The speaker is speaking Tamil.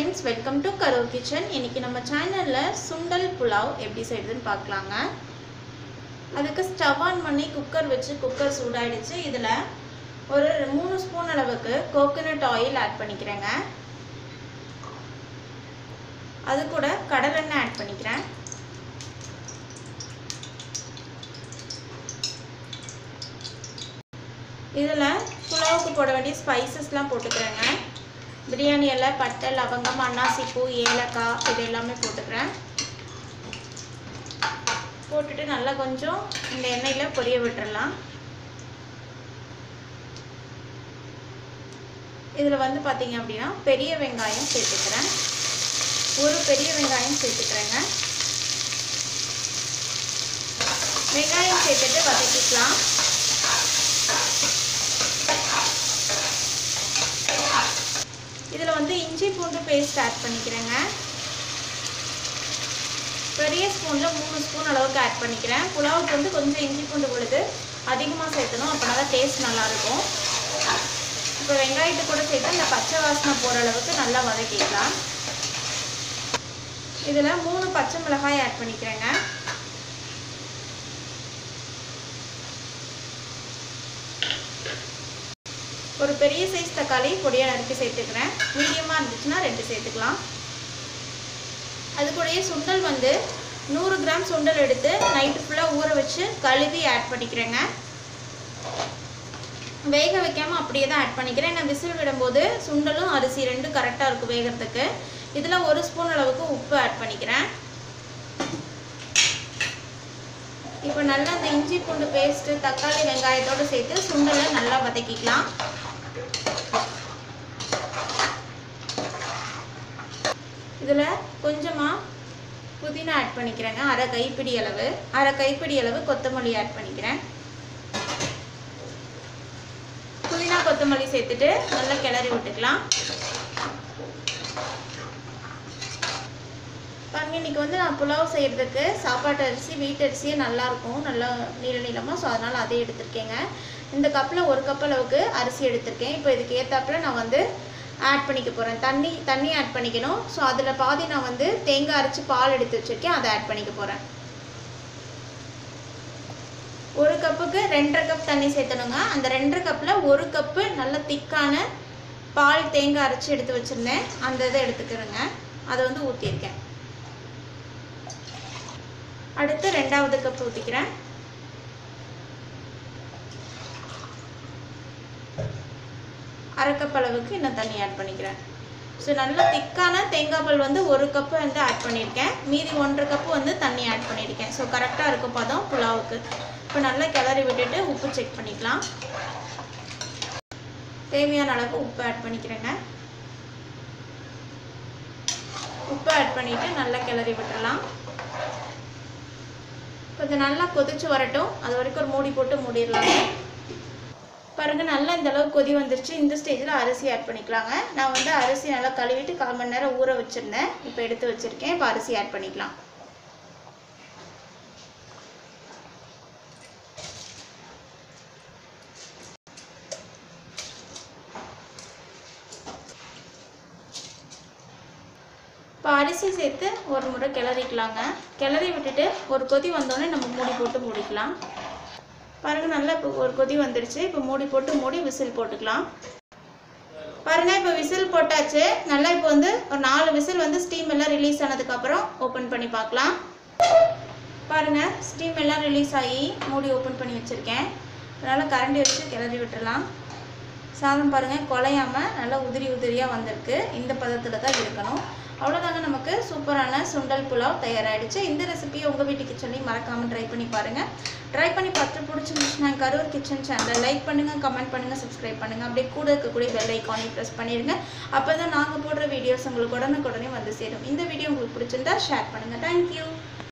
friends welcome to Karur kitchen இன்னைக்கு நம்ம சேனலில் சுண்டல் புலாவ் எப்படி செய்யுதுன்னு பார்க்கலாங்க அதுக்கு ஸ்டவ் ஆன் பண்ணி குக்கர் வச்சு குக்கர் சூடாயிடுச்சு இதில் ஒரு மூணு ஸ்பூன் அளவுக்கு கோகோனட் ஆயில் ஆட் பண்ணிக்கிறேங்க அது கூட கடலெண்ணெய் ஆட் பண்ணிக்கிறேன் இதில் புலாவுக்கு போட வேண்டிய ஸ்பைசஸ்லாம் போட்டுக்கிறேங்க பிரியாணி இலை பட்டை லவங்கம் அன்னாசிப்பூ ஏலக்காய் இது எல்லாமே போட்டுக்கிறேன் போட்டுட்டு நல்லா கொஞ்சம் இந்த எண்ணெயில் பொரிய விட்டுறலாம் இதில் வந்து பார்த்தீங்க அப்படின்னா பெரிய வெங்காயம் சேர்த்துக்கிறேன் ஒரு பெரிய வெங்காயம் சேர்த்துக்கிறேங்க வெங்காயம் சேர்த்துட்டு வதக்கிக்கலாம் இதில் வந்து இஞ்சி பூண்டு பேஸ்ட் ஆட் பண்ணிக்கிறேங்க பெரிய ஸ்பூனில் மூணு ஸ்பூன் அளவுக்கு ஆட் பண்ணிக்கிறேன் புலாவுக்கு வந்து கொஞ்சம் இஞ்சி பூண்டு விழுது அதிகமாக சேர்த்தணும் அப்படின்னா தான் டேஸ்ட் நல்லாயிருக்கும் இப்போ வெங்காயத்தை கூட சேர்த்து இந்த பச்சை வாசனை போகிற அளவுக்கு நல்லா வதக்கிக்கலாம் இதில் மூணு பச்சை மிளகாய் ஆட் பண்ணிக்கிறேங்க ஒரு பெரிய சைஸ் தக்காளி பொடியாக நறுக்கி சேர்த்துக்கிறேன் மீடியமாக இருந்துச்சுன்னா ரெண்டு சேர்த்துக்கலாம் அது கூடயே சுண்டல் வந்து நூறு கிராம் சுண்டல் எடுத்து நைட்டு ஃபுல்லாக ஊற வச்சு கழுவி ஆட் பண்ணிக்கிறேங்க வேக வைக்காமல் அப்படியே தான் ஆட் பண்ணிக்கிறேன் நான் விசில் விடும்போது சுண்டலும் அரிசி ரெண்டும் கரெக்டாக இருக்கும் வேகிறதுக்கு இதில் ஒரு ஸ்பூன் அளவுக்கு உப்பு ஆட் பண்ணிக்கிறேன் இப்போ நல்லா இந்த இஞ்சி பூண்டு பேஸ்ட்டு தக்காளி வெங்காயத்தோடு சேர்த்து சுண்டலை நல்லா வதக்கிக்கலாம் இதில் கொஞ்சமாக புதினா ஆட் பண்ணிக்கிறேங்க அரை கைப்பிடி அளவு அரை கைப்பிடி அளவு கொத்தமல்லி ஆட் பண்ணிக்கிறேன் புதினா கொத்தமல்லி சேர்த்துட்டு நல்லா கிளறி விட்டுக்கலாம் பாருங்க இன்றைக்கி வந்து நான் புலாவ் செய்கிறதுக்கு சாப்பாட்டு அரிசி வீட்டு அரிசியே நல்லாயிருக்கும் நல்லா நீள நீளமாக ஸோ அதனால் அதே எடுத்திருக்கேங்க இந்த கப்பில் ஒரு கப் அளவுக்கு அரிசி எடுத்திருக்கேன் இப்போ இதுக்கு ஏற்றாப்புல நான் வந்து ஆட் பண்ணிக்க போகிறேன் தண்ணி தண்ணி ஆட் பண்ணிக்கணும் ஸோ அதில் பாதி நான் வந்து தேங்காய் அரைச்சி பால் எடுத்து வச்சுருக்கேன் அதை ஆட் பண்ணிக்க போகிறேன் ஒரு கப்புக்கு ரெண்டரை கப் தண்ணி சேர்த்தணுங்க அந்த ரெண்டரை கப்பில் ஒரு கப்பு நல்ல திக்கான பால் தேங்காய் அரைச்சி எடுத்து வச்சுருந்தேன் அந்த இதை எடுத்துக்கிறேங்க அதை வந்து ஊற்றியிருக்கேன் அடுத்து ரெண்டாவது கப் ஊற்றிக்கிறேன் அரை கப் அளவுக்கு இன்னும் தண்ணி ஆட் பண்ணிக்கிறேன் ஸோ நல்லா திக்கான தேங்காய் பால் வந்து ஒரு கப்பு வந்து ஆட் பண்ணியிருக்கேன் மீதி ஒன்றரை கப்பு வந்து தண்ணி ஆட் பண்ணியிருக்கேன் ஸோ கரெக்டாக இருக்கும் பதம் புலாவுக்கு இப்போ நல்லா கிளறி விட்டுட்டு உப்பு செக் பண்ணிக்கலாம் தேவையான அளவு உப்பு ஆட் பண்ணிக்கிறேங்க உப்பு ஆட் பண்ணிவிட்டு நல்லா கிளறி விட்டுறலாம் கொஞ்சம் நல்லா கொதிச்சு வரட்டும் அது வரைக்கும் ஒரு மூடி போட்டு மூடிடலாம் பாருங்கள் நல்லா இந்த அளவுக்கு கொதி வந்துருச்சு இந்த ஸ்டேஜில் அரிசி ஆட் பண்ணிக்கலாங்க நான் வந்து அரிசி நல்லா கழுவிட்டு கால் மணி நேரம் ஊற வச்சுருந்தேன் இப்போ எடுத்து வச்சுருக்கேன் இப்போ அரிசி ஆட் பண்ணிக்கலாம் இப்போ அரிசி சேர்த்து ஒரு முறை கிளறிக்கலாங்க கிளறி விட்டுட்டு ஒரு கொதி வந்தோடனே நம்ம மூடி போட்டு மூடிக்கலாம் பாருங்கள் நல்லா இப்போ ஒரு கொதி வந்துடுச்சு இப்போ மூடி போட்டு மூடி விசில் போட்டுக்கலாம் பாருங்கள் இப்போ விசில் போட்டாச்சு நல்லா இப்போ வந்து ஒரு நாலு விசில் வந்து ஸ்டீம் எல்லாம் ரிலீஸ் ஆனதுக்கப்புறம் ஓப்பன் பண்ணி பார்க்கலாம் பாருங்கள் ஸ்டீம் எல்லாம் ரிலீஸ் ஆகி மூடி ஓப்பன் பண்ணி வச்சுருக்கேன் அதனால் கரண்டி வச்சு கிளறி விட்டுறலாம் சாதம் பாருங்கள் குலையாமல் நல்லா உதிரி உதிரியாக வந்திருக்கு இந்த பதத்தில் தான் இருக்கணும் அவ்வளோதாங்க நமக்கு சூப்பரான சுண்டல் புலாவ் தயாராகிடுச்சு இந்த ரெசிபியை உங்கள் வீட்டு கிச்சன்லையும் மறக்காமல் ட்ரை பண்ணி பாருங்கள் ட்ரை பண்ணி பார்த்து பிடிச்சிருந்துச்சுன்னா கரூர் கிச்சன் சேனலை லைக் பண்ணுங்கள் கமெண்ட் பண்ணுங்கள் சப்ஸ்கிரைப் பண்ணுங்கள் அப்படியே கூட இருக்கக்கூடிய பெல் ஐக்கானையும் ப்ரெஸ் பண்ணிடுங்க அப்போ தான் நாங்கள் போடுற வீடியோஸ் உங்களுக்கு உடனுக்குடனே வந்து சேரும் இந்த வீடியோ உங்களுக்கு பிடிச்சிருந்தா ஷேர் பண்ணுங்கள் தேங்க்யூ